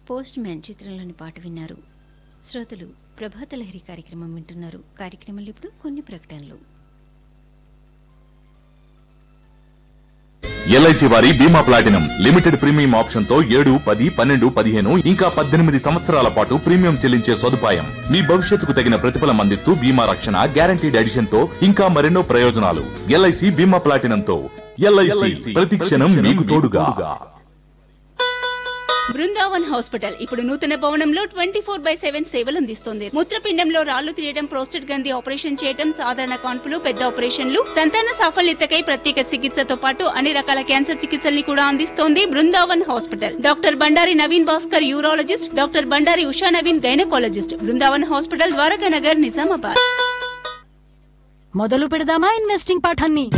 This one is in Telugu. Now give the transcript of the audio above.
పోస్ట్ మ్యాన్ చిత్రంలోని పాట విన్నారు శ్రోతలు ప్రభాత లహరి కార్యక్రమం వింటున్నారు కార్యక్రమంలో ఇప్పుడు కొన్ని ప్రకటనలు ఎల్ఐసి వారి బీమా ప్లాటినం లిమిటెడ్ ప్రీమియం ఆప్షన్ తో ఏడు పది పన్నెండు పదిహేను ఇంకా పద్దెనిమిది సంవత్సరాల పాటు ప్రీమియం చెల్లించే సదుపాయం మీ భవిష్యత్తుకు తగిన ప్రతిఫలం అందిస్తూ బీమా రక్షణ గ్యారంటీడ్ ఎడిషన్ తో ఇంకా మరెన్నో ప్రయోజనాలు ఎల్ఐసి బీమా ప్లాటినం తో ఎల్ఐసి ప్రతి క్షణం మీకు తోడుగా బృందావన్ హాస్పిటల్ ఇప్పుడు నూతన భవనంలో ట్వంటీ ఫోర్ బై సెవెన్ సేవలు అందిస్తుంది మూత్రపిండంలో రాళ్లు తీయడం ప్రోస్టెట్ గ్రంథి ఆపరేషన్ చేయడం సాధారణ కాన్పులు పెద్ద ఆపరేషన్లు సంతాన సాఫల్యతకై ప్రత్యేక చికిత్సతో పాటు అన్ని రకాల క్యాన్సర్ చికిత్సల్ని కూడా అందిస్తోంది Brindavan hospital doctor Bandari Naveen Bhaskar urologist doctor Bandari Usha Naveen gynaecologist Brindavan hospital Dwaraka Nagar Nizamabad మొదలు పెడదామా ఇన్వెస్టింగ్ పాఠాన్ని